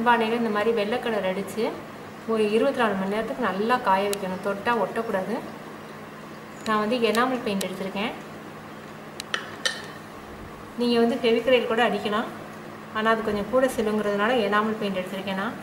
மண்பானையில் இந்த மாதிரி வெள்ளை கலர் அடித்து ஒரு இருபத்தி நாலு மணி நேரத்துக்கு நல்லா காய வைக்கணும் தொட்டால் ஒட்டக்கூடாது நான் வந்து எனாமல் பெயிண்ட் எடுத்திருக்கேன் நீங்கள் வந்து ஃபெவிக்ரைல் கூட அடிக்கலாம் ஆனால் அது கொஞ்சம் கூட செல்லுங்கிறதுனால எனாமல் பெயிண்ட் எடுத்திருக்கேன் நான்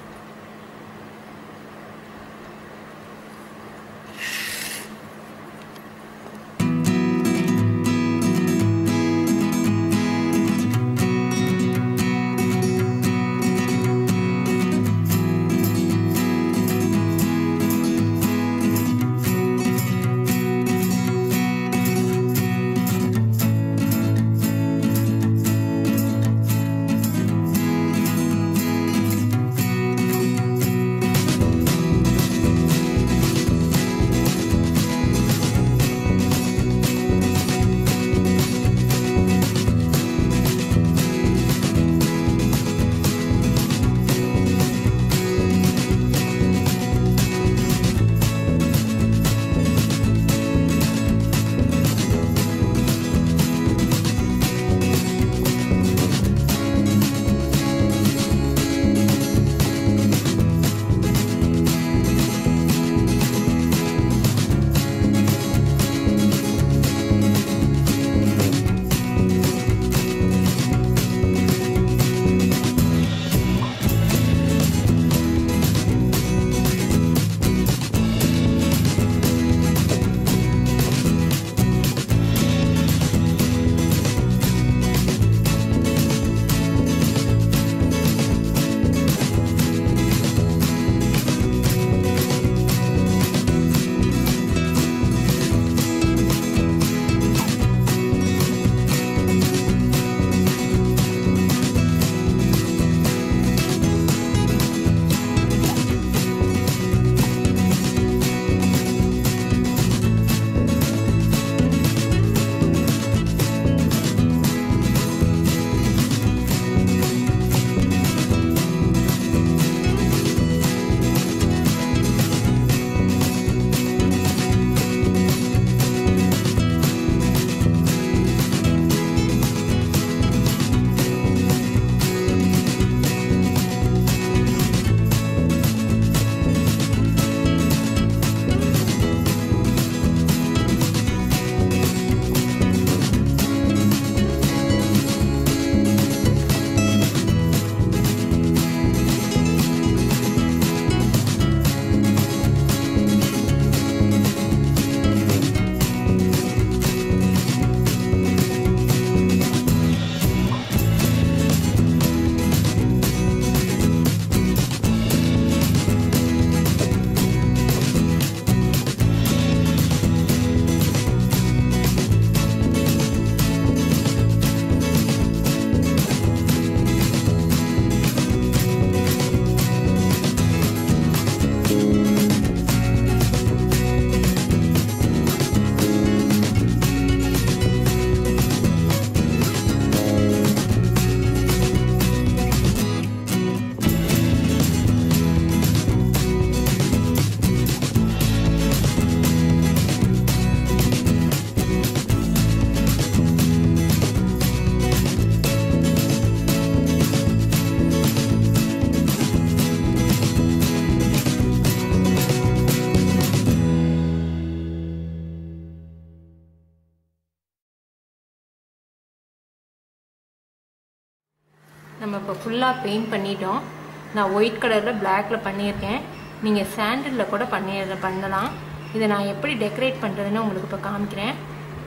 நம்ம இப்போ ஃபுல்லாக பெயிண்ட் பண்ணிட்டோம் நான் ஒயிட் கலரில் பிளாக்ல பண்ணியிருக்கேன் நீங்கள் சாண்டிலில் கூட பண்ணி பண்ணலாம் இதை நான் எப்படி டெக்கரேட் பண்ணுறதுன்னு உங்களுக்கு இப்போ காமிக்கிறேன்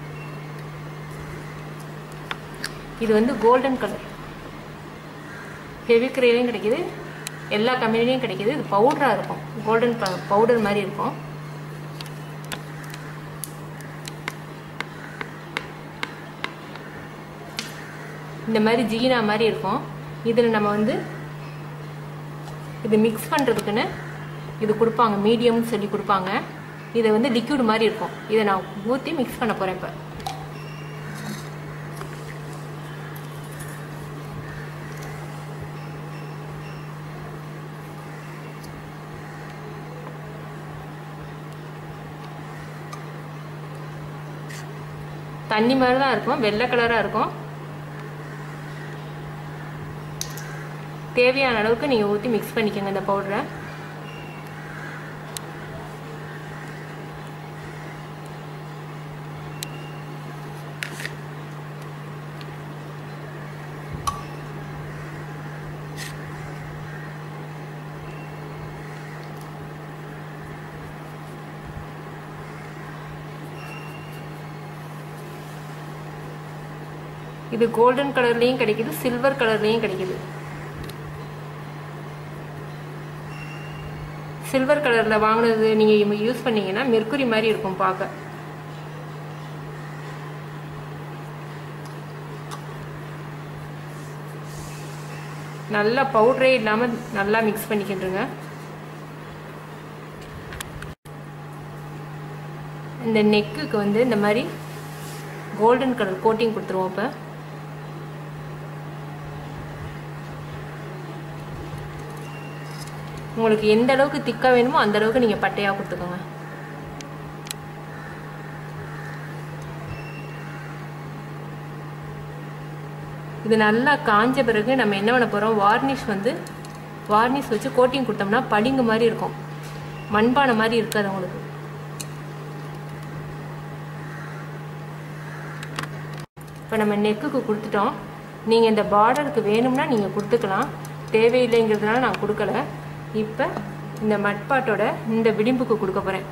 இது வந்து கோல்டன் கலர் ஃபெவிக்ரேலையும் கிடைக்கிது எல்லா கம்பெனிலையும் கிடைக்கிது இது பவுடராக இருக்கும் கோல்டன் பவுடர் மாதிரி இருக்கும் இந்த மாதிரி ஜீனா மாதிரி இருக்கும் இதில் நம்ம வந்து இது மிக்ஸ் பண்ணுறதுக்குன்னு இது கொடுப்பாங்க மீடியம்னு சொல்லி கொடுப்பாங்க இதை வந்து லிக்விட் மாதிரி இருக்கும் இதை நான் ஊற்றி மிக்ஸ் பண்ண போகிறேன் இப்போ தண்ணி மாதிரி தான் இருக்கும் வெள்ளை கலராக இருக்கும் தேவையான அளவுக்கு நீங்கள் ஊற்றி மிக்ஸ் பண்ணிக்கோங்க இந்த பவுடரை இது கோல்டன் கலர்லேயும் கிடைக்குது சில்வர் கலர்லேயும் கிடைக்குது சில்வர் கலரில் வாங்கினது நீங்கள் யூஸ் பண்ணீங்கன்னா மெர்க்குரி மாதிரி இருக்கும் பார்க்க நல்லா பவுடரே இல்லாமல் நல்லா மிக்ஸ் பண்ணிக்கிட்டுருங்க இந்த நெக்குக்கு வந்து இந்த மாதிரி கோல்டன் கலர் கோட்டிங் கொடுத்துருவோம் இப்போ உங்களுக்கு எந்த அளவுக்கு திக்காக வேணுமோ அந்த அளவுக்கு நீங்கள் பட்டையாக கொடுத்துக்கோங்க இது நல்லா காஞ்ச பிறகு நம்ம என்ன பண்ண போகிறோம் வார்னிஷ் வந்து வார்னிஷ் வச்சு கோட்டிங் கொடுத்தோம்னா பளிங்கு மாதிரி இருக்கும் மண்பானை மாதிரி இருக்காது உங்களுக்கு இப்போ நம்ம நெக்குக்கு கொடுத்துட்டோம் நீங்கள் இந்த பார்டருக்கு வேணும்னா நீங்கள் கொடுத்துக்கலாம் தேவையில்லைங்கிறதுனால நான் கொடுக்கல இப்போ இந்த மட்பாட்டோட இந்த விளிம்புக்கு கொடுக்க போகிறேன்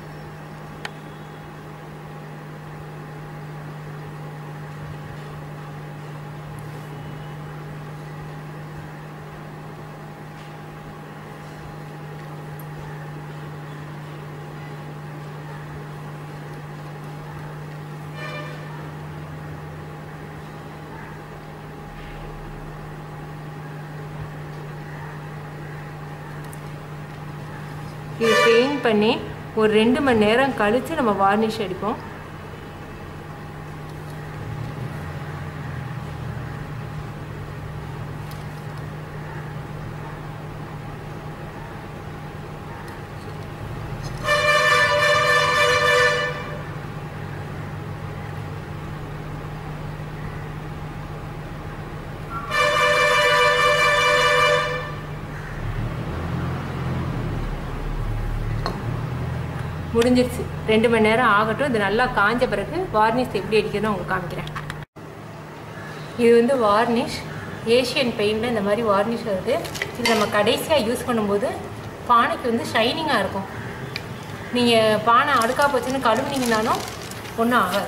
இது பெயிண்ட் பண்ணி ஒரு ரெண்டு மணி நேரம் கழித்து நம்ம வார்னிஷ் அடிப்போம் முடிஞ்சிருச்சு ரெண்டு மணி நேரம் ஆகட்டும் இது நல்லா காஞ்ச பிறகு வார்னிஷ் எப்படி அடிக்கிறதுன்னு உங்களுக்கு காமிக்கிறேன் இது வந்து வார்னிஷ் ஏஷியன் பெயிண்டில் இந்த மாதிரி வார்னிஷ் வருது இது நம்ம கடைசியாக யூஸ் பண்ணும்போது பானைக்கு வந்து ஷைனிங்காக இருக்கும் நீங்கள் பானை அடுக்கா போச்சுன்னு கழுவுனீங்கனாலும் ஒன்றும் ஆகாது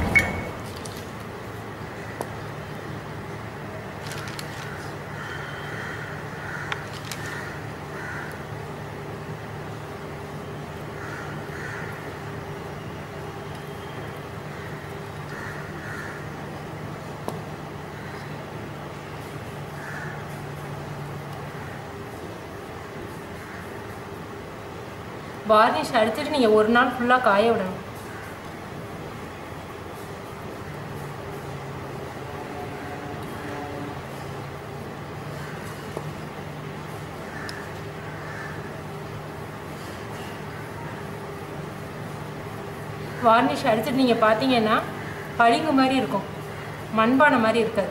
வார்னிஷ் அடிச்சுட்டு நீங்கள் ஒரு நாள் ஃபுல்லாக காய விடணும் வார்னிஷ் அடிச்சுட்டு நீங்கள் பார்த்தீங்கன்னா பளிங்கு மாதிரி இருக்கும் மண்பானை மாதிரி இருக்காது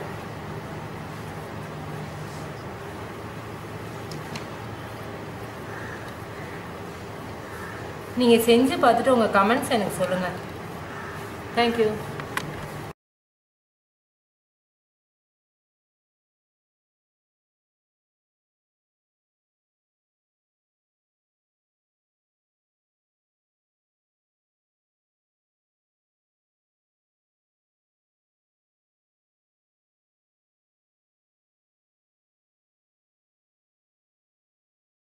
நீங்கள் செஞ்சு பார்த்துட்டு உங்கள் கமெண்ட்ஸ் எனக்கு சொல்லுங்கள் தேங்க்யூ